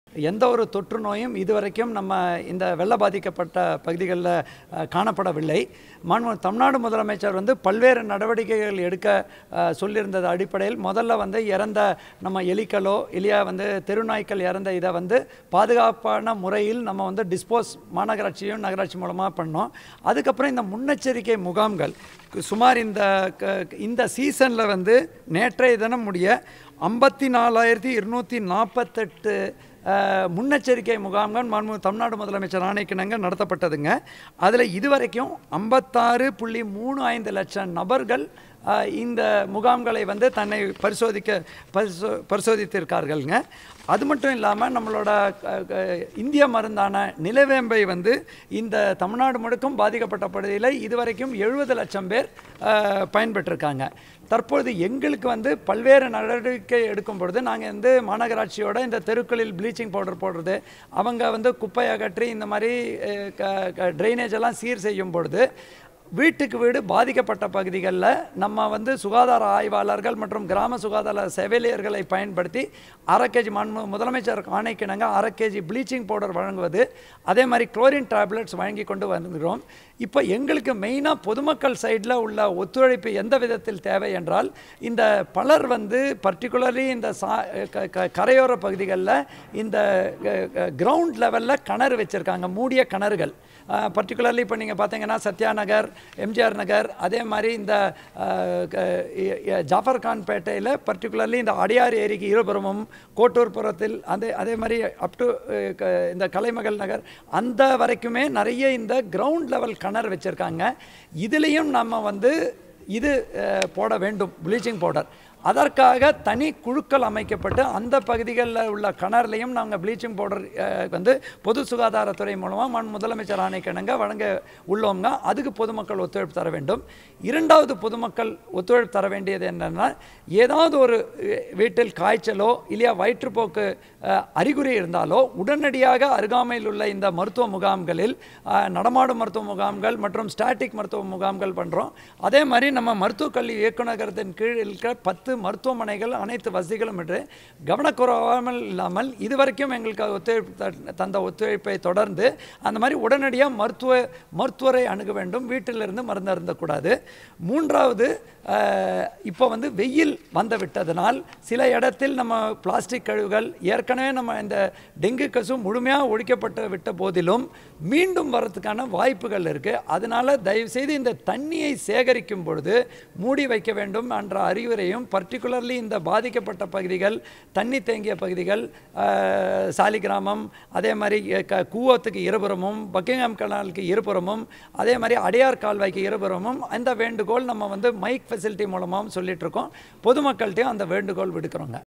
எந்த ஒரு தொற்று நோயும் இதுவரைக்கும் நம்ம இந்த வெள்ள பாதிக்கப்பட்ட பகுதிகளில் அஹ், காணப்படவில்லை மாண்பு தமிழ்நாடு முதலமைச்சர் வந்து பல்வேறு நடவடிக்கைகள் எடுக்க அஹ், சொல்லியிருந்தது அடிப்படையில் முதல்ல வந்து இறந்த நம்ம எலிக்களோ இல்லையா வந்து தெருநாய்க்கள் இறந்த இதை வந்து பாதுகாப்பான முறையில் நம்ம வந்து டிஸ்போஸ் மாநகராட்சியும் நகராட்சி மூலமாக பண்ணோம் அதுக்கப்புறம் இந்த முன்னெச்சரிக்கை முகாம்கள் சுமார் இந்த க- இந்த சீசனில் வந்து நேற்றைய தினம் முடிய ஐம்பத்தி நாலாயிரத்தி இருநூற்றி நாற்பத்தெட்டு அஹ், முன்னெச்சரிக்கை முகாம்கள் மாண்பு தமிழ்நாடு முதலமைச்சர் ஆணைக்கிணங்க நடத்தப்பட்டதுங்க அதில் இதுவரைக்கும் ஐம்பத்தாறு புள்ளி மூணு ஐந்து லட்சம் நபர்கள் அஹ், இந்த முகாம்களை வந்து தன்னை பரிசோதிக்க பரிசோ பரிசோதித்திருக்கார்கள்ங்க அது மட்டும் இல்லாமல் நம்மளோட அஹ், அஹ், இந்திய மருந்தான நிலவேம்பை வந்து இந்த தமிழ்நாடு முழுக்கும் பாதிக்கப்பட்ட பகுதியில் இதுவரைக்கும் எழுபது லட்சம் பேர் அஹ், பயன்பெற்றிருக்காங்க தற்பொழுது எங்களுக்கு வந்து பல்வேறு நடவடிக்கை எடுக்கும் பொழுது நாங்கள் வந்து மாநகராட்சியோட இந்த தெருக்களில் ப்ளீச்சிங் பவுடர் போடுறது அவங்க வந்து குப்பை அகற்றி இந்த மாதிரி ட்ரைனேஜ் எல்லாம் சீர் செய்யும் பொழுது வீட்டுக்கு வீடு பாதிக்கப்பட்ட பகுதிகளில் நம்ம வந்து சுகாதார ஆய்வாளர்கள் மற்றும் கிராம சுகாதார செவிலியர்களை பயன்படுத்தி அரை கேஜி மண் முதலமைச்சர் ஆணைக்கிணங்க அரை கேஜி ப்ளீச்சிங் பவுடர் வழங்குவது அதே மாதிரி குளோரின் டேப்லெட்ஸ் வழங்கி கொண்டு வருகிறோம் இப்போ எங்களுக்கு மெயினாக பொதுமக்கள் சைடில் உள்ள ஒத்துழைப்பு எந்த விதத்தில் தேவை என்றால் இந்த பலர் வந்து பர்டிகுலர்லி இந்த சா க- க- கரையோர பகுதிகளில் இந்த கிரவுண்ட் லெவலில் கிணறு வச்சுருக்காங்க மூடிய கிணறுகள் பர்டிகுலர்லி இப்போ நீங்கள் பார்த்தீங்கன்னா சத்யா நகர் எம்ஜிஆர் நகர் அதே மாதிரி இந்த அஹ், க- இ- இ- ஜாஃபர் கான் பேட்டையில் பர்டிகுலர்லி இந்த அடியார் ஏரிக்கு இருபுறமும் கோட்டூர் புறத்தில் அதே அதே மாதிரி அப் டு இந்த கலைமகள் நகர் அந்த வரைக்குமே நிறைய இந்த கிரவுண்ட் லெவல் கிணறு வச்சுருக்காங்க இதுலேயும் நம்ம வந்து இது அஹ், போட வேண்டும் ப்ளீச்சிங் பவுடர் அதற்காக தனி குழுக்கள் அமைக்கப்பட்டு அந்த பகுதிகளில் உள்ள கிணறுலையும் நாங்கள் ப்ளீச்சிங் பவுடர் வந்து பொது சுகாதாரத்துறை மூலமாக மண் முதலமைச்சர் ஆணைக்கிணங்க வழங்க உள்ளோங்க அதுக்கு பொதுமக்கள் ஒத்துழைப்பு தர வேண்டும் இரண்டாவது பொதுமக்கள் ஒத்துழைப்பு தர வேண்டியது என்னென்னா ஏதாவது ஒரு அஹ், வீட்டில் காய்ச்சலோ இல்லையா வயிற்றுப்போக்கு அஹ், அறிகுறி இருந்தாலோ உடனடியாக அருகாமையில் உள்ள இந்த மருத்துவ முகாம்களில் அஹ், நடமாடும் மருத்துவ முகாம்கள் மற்றும் ஸ்டாட்டிக் மருத்துவ முகாம்கள் பண்ணுறோம் அதே மாதிரி நம்ம மருத்துவக் கல்வி இயக்குநரகத்தின் கீழ் இருக்கிற பத்து மருத்துவமனைகள் அனைத்து வசதிகளும் என்று கவனக்குறைவாமல் இல்லாமல் இதுவரைக்கும் எங்களுக்கு ஒத்துழைப்பு த- தந்த ஒத்துழைப்பை தொடர்ந்து அந்த மாதிரி உடனடியாக மருத்துவ மருத்துவரை அணுக வேண்டும் வீட்டிலிருந்து மருந்து அருந்தக்கூடாது மூன்றாவது அஹ், இப்போ வந்து வெயில் வந்து விட்டதனால் சில இடத்தில் நம்ம பிளாஸ்டிக் கழிவுகள் ஏற்கனவே நம்ம இந்த டெங்கு கசு முழுமையாக ஒழிக்கப்பட்டு விட்ட போதிலும் மீண்டும் வரதுக்கான வாய்ப்புகள் இருக்குது அதனால் தயவுசெய்து இந்த தண்ணியை சேகரிக்கும் பொழுது மூடி வைக்க வேண்டும் என்ற அறிவுரையும் பர்டிகுலர்லி இந்த பாதிக்கப்பட்ட பகுதிகள் தண்ணி தேங்கிய பகுதிகள் அஹ், சாலிகிராமம் அதே மாதிரி அஹ், க கூவத்துக்கு இருபுறமும் பக்கிங்ஹாம் கனாலுக்கு இருபுறமும் அதே மாதிரி அடையார் கால்வாய்க்கு இருபுறமும் அந்த வேண்டுகோள் நம்ம வந்து மைக் ஃபெசிலிட்டி மூலமாகவும் சொல்லிட்டு இருக்கோம் பொதுமக்கள்கிட்டையும் அந்த வேண்டுகோள் விடுக்கிறோங்க